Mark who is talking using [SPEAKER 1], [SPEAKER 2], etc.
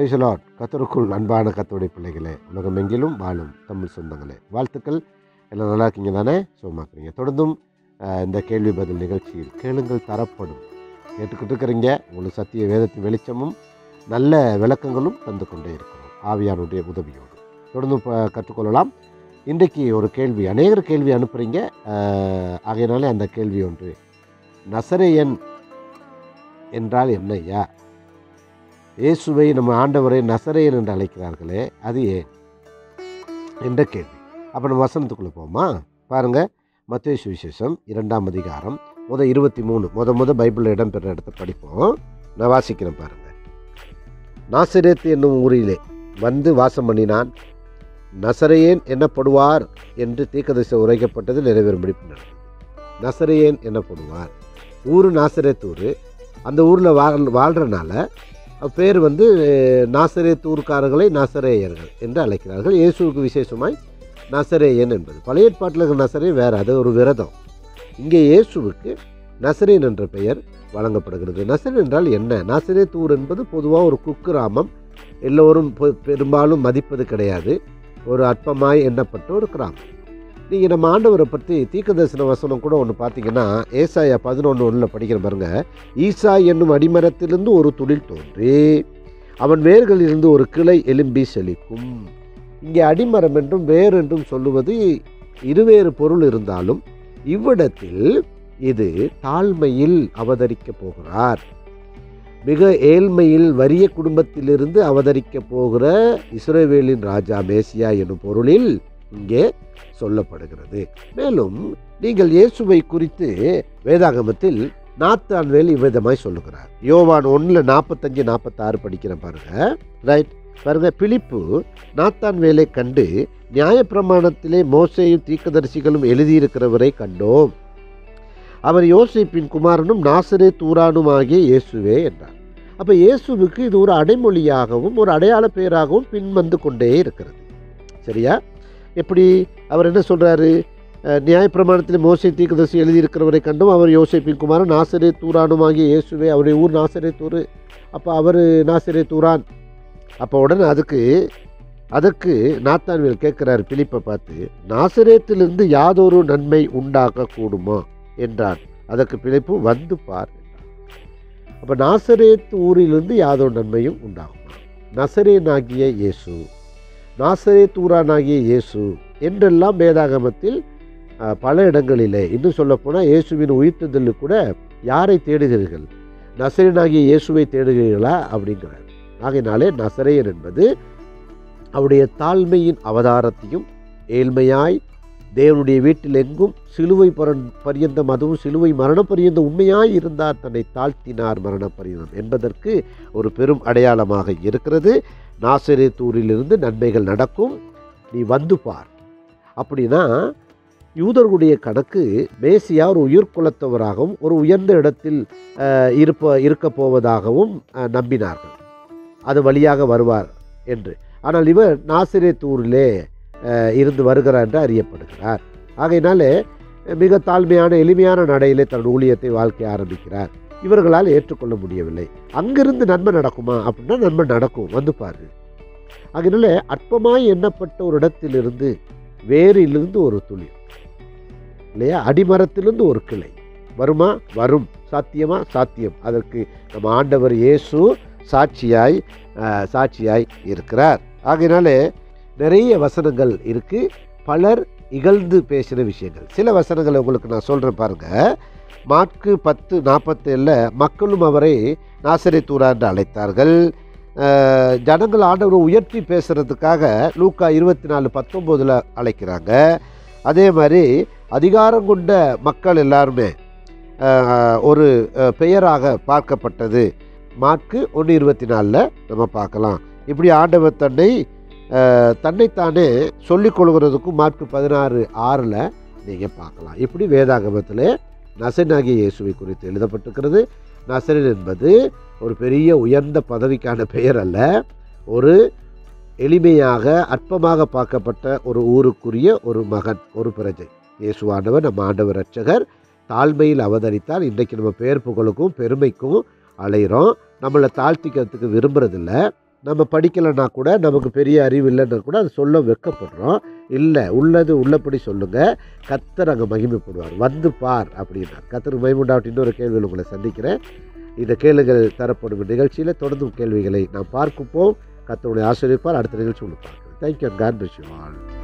[SPEAKER 1] பிரைசலாட் கத்தருக்குள் அன்பான கத்தோடைய பிள்ளைகளே உலகமெங்கிலும் வாழும் தமிழ் சொந்தங்களே வாழ்த்துக்கள் எல்லாம் நல்லா இருக்கீங்க தானே சுகமாக்குறீங்க தொடர்ந்தும் அஹ், இந்த கேள்வி பதில் நிகழ்ச்சியில் கேளுங்கள் தரப்படும் கேட்டுக்கிட்டு இருக்கிறீங்க உங்களுக்கு சத்திய வேதத்தின் வெளிச்சமும் நல்ல விளக்கங்களும் தந்து கொண்டே இருக்கிறோம் ஆவியானுடைய உதவியோடு தொடர்ந்து ப- கற்றுக்கொள்ளலாம் இன்றைக்கு ஒரு கேள்வி அநேகர் கேள்வி அனுப்புகிறீங்க ஆகையினாலே அந்த கேள்வி ஒன்று நசரேயன் என்றால் என்ன ஐயா இயேசுவை நம்ம ஆண்டவரை நசரேயன் என்று அழைக்கிறார்களே அது ஏன் என்ற கேள்வி அப்போ நம்ம வசனத்துக்குள்ளே போமா பாருங்க மத்திய சுவிசேஷம் இரண்டாம் அதிகாரம் முத இருபத்தி மூணு முத முத பைபிளில் இடம்பெற இடத்த படிப்போம் நான் வாசிக்கிறேன் பாருங்க நாசிரேத் என்னும் ஊரிலே வந்து வாசம் பண்ணினான் நசரேயன் என்னப்படுவார் என்று தீர்க்கதரிசி உரைக்கப்பட்டது நிறைவேறும்படி நடந்தது நசரேயன் என்னப்படுவார் ஊர் நாசரேத் ஊர் அந்த ஊரில் வாழ் வாழ்கிறனால பேர் வந்து நாசரேத் ஊர்க்காரர்களை நாசரேயர்கள் என்று அழைக்கிறார்கள் இயேசுவுக்கு விசேஷமாய் நசரேயன் என்பது பழைய ஏற்பாட்டில் இருக்கிற நசரேயன் வேறு அது ஒரு விரதம் இங்கே இயேசுவுக்கு நசரேன் என்ற பெயர் வழங்கப்படுகிறது நசரேன் என்றால் என்ன நசரேத் ஊர் என்பது பொதுவாக ஒரு குக்கிராமம் எல்லோரும் பொ- பெரும்பாலும் மதிப்பது கிடையாது ஒரு அற்பமாய் எண்ணப்பட்ட ஒரு கிராமம் நீங்கள் நம்ம ஆண்டவரை பற்றி தீர்க்கதரிசன வசனம் கூட ஒன்று பார்த்தீங்கன்னா ஏசாயா பதினொன்று ஒன்றில் படிக்கிற பாருங்க ஈசா என்னும் அடிமரத்திலிருந்து ஒரு துளிர் தோன்றி அவன் வேர்களிலிருந்து ஒரு கிளை எலும்பி செழிக்கும் இங்கே அடிமரம் என்றும் வேர் என்றும் சொல்லுவது இருவேறு பொருள் இருந்தாலும் இவ்விடத்தில் இது தாழ்மையில் அவதரிக்கப் போகிறார் மிக ஏழ்மையில் வறிய குடும்பத்திலிருந்து அவதரிக்கப் போகிற இஸ்ரவேலின் ராஜா மேசியா எனும் பொருளில் இங்கே சொல்லப்படுகிறது மேலும் நீங்கள் இயேசுவை குறித்து வேதாகமத்தில் நாத்தான்வேல் இவ்விதமாய் சொல்லுகிறார் யோவான் ஒன்றில் நாற்பத்தஞ்சு நாற்பத்தாறு படிக்கிறேன் பாருங்க ரைட் பாருங்க பிலிப்பு நாத்தான்வேலை கண்டு நியாயப்பிரமாணத்திலே மோசேயும் தீர்க்கதரிசிகளும் எழுதியிருக்கிறவரை கண்டோம் அவர் யோசேப்பின் குமாரனும் நாசரே தூரானும் ஆகிய இயேசுவே என்றார் அப்போ இயேசுவுக்கு இது ஒரு அடைமொழியாகவும் ஒரு அடையாள பெயராகவும் பின்வந்து கொண்டே இருக்கிறது சரியா எப்படி அவர் என்ன சொல்றாரு அஹ், நியாயப்பிரமாணத்தில் மோசை தீர்க்கதரிசி எழுதியிருக்கிறவரை கண்டும் அவர் யோசேப்பின் குமாரன் நாசரே தூரானும் ஆகிய இயேசுவே அவருடைய ஊர் நாசரே தூரு அப்போ அவர் நாசரே தூரான் அப்போ உடனே அதுக்கு அதற்கு நாத்தான்வேல் கேட்குறாரு பிலிப்பை பார்த்து நாசரேத்திலிருந்து யாதொரு நன்மை உண்டாக கூடுமா என்றார் அதற்கு பிலிப்பு வந்து பார் என்றார் அப்போ நாசரேத் ஊரிலிருந்து யாதொரு நன்மையும் உண்டாகுமா நசரேனாகிய இயேசு நாசரேத் ஊரானாகிய இயேசு என்றெல்லாம் வேதாகமத்தில் அஹ், பல இடங்களிலே இன்னும் சொல்லப்போனால் இயேசுவின் உயிர்த்ததில் கூட யாரை தேடுகிறீர்கள் நசரேனாகிய இயேசுவை தேடுகிறீர்களா அப்படிங்கிறார் ஆகையினாலே நசரேயன் என்பது அவருடைய தாழ்மையின் அவதாரத்தையும் ஏழ்மையாய் தேவனுடைய வீட்டில் எங்கும் சிலுவை பரன் பரியந்தம் அதுவும் சிலுவை மரண பரியந்தம் உண்மையாய் இருந்தார் தன்னை தாழ்த்தினார் மரண பரியந்தம் என்பதற்கு ஒரு பெரும் அடையாளமாக இருக்கிறது நாசரேத்தூரிலிருந்து நன்மைகள் நடக்கும் நீ வந்து பார் அப்படின்னா யூதர்களுடைய கணக்கு மேசியா ஒரு உயிர்குலத்தவராகவும் ஒரு உயர்ந்த இடத்தில் அஹ், இருப்ப இருக்கப் போவதாகவும் அஹ், நம்பினார்கள் அது வழியாக வருவார் என்று ஆனால் இவர் நாசிரேத்தூரிலே அஹ், இருந்து வருகிறார் என்று அறியப்படுகிறார் ஆகையினாலே மிக தாழ்மையான எளிமையான நடையிலே தன் ஊழியத்தை வாழ்க்கை ஆரம்பிக்கிறார் இவர்களால் ஏற்றுக்கொள்ள முடியவில்லை அங்கிருந்து நன்மை நடக்குமா அப்படின்னா நன்மை நடக்கும் வந்து பாரு ஆகையினால அற்பமாய் எண்ணப்பட்ட ஒரு இடத்திலிருந்து வேரிலிருந்து ஒரு துளி இல்லையா அடிமரத்திலிருந்து ஒரு கிளை வருமா வரும் சாத்தியமா சாத்தியம் அதற்கு நம்ம ஆண்டவர் இயேசு சாட்சியாய் அஹ், சாட்சியாய் இருக்கிறார் ஆகையினாலே நிறைய வசனங்கள் இருக்கு பலர் இகழ்ந்து பேசின விஷயங்கள் சில வசனங்களை உங்களுக்கு நான் சொல்கிறேன் பாருங்க மார்க்கு பத்து நாற்பத்தேழில் மக்களும் அவரை நாசரித்தூரா என்று அழைத்தார்கள் அஹ், ஜனங்கள் ஆண்டவரை உயர்த்தி பேசுறதுக்காக லூக்கா இருபத்தி நாலு பத்தொம்போதில் அழைக்கிறாங்க அதே மாதிரி அதிகாரம் கொண்ட மக்கள் எல்லாருமே அஹ், ஒரு அஹ், பெயராக பார்க்கப்பட்டது மார்க்கு ஒன்று இருபத்தி நாலில் நம்ம பார்க்கலாம் இப்படி ஆண்டவர் தன்னை அஹ், தன்னைத்தானே சொல்லிக் கொள்கிறதுக்கும் மார்க்கு பதினாறு ஆறில் நீங்கள் பார்க்கலாம் இப்படி வேதாகமத்தில் நசனாகிய இயேசுவை குறித்து எழுதப்பட்டிருக்கிறது நசரன் என்பது ஒரு பெரிய உயர்ந்த பதவிக்கான பெயர் அல்ல ஒரு எளிமையாக அற்பமாக பார்க்கப்பட்ட ஒரு ஊருக்குரிய ஒரு மகன் ஒரு பிரஜை இயேசுவானவர் நம்ம ஆண்டவர் ரட்சகர் தாழ்மையில் அவதரித்தால் இன்றைக்கு நம்ம பேர் புகழுக்கும் பெருமைக்கும் அலைகிறோம் நம்மளை தாழ்த்திக்கிறதுக்கு விரும்புறதில்ல நம்ம படிக்கலைன்னா கூட நமக்கு பெரிய அறிவு இல்லைன்னா கூட அது சொல்ல வெட்கப்படுறோம் இல்லை உள்ளது உள்ளபடி சொல்லுங்கள் கத்தர் அங்கே மகிமைப்படுவார் வந்து பார் அப்படின்னார் கத்தர் மகிமுண்டாவட்டு இன்னொரு கேள்வியில் உங்களை சந்திக்கிறேன் இந்த கேளுங்கள் தரப்படும் நிகழ்ச்சியில் தொடர்ந்தும் கேள்விகளை நாம் பார்க்குப்போம் கத்தருடைய ஆசிரியப்பார் அடுத்த நிகழ்ச்சி உங்களுக்கு பார்க்குறேன் thank you God bless you all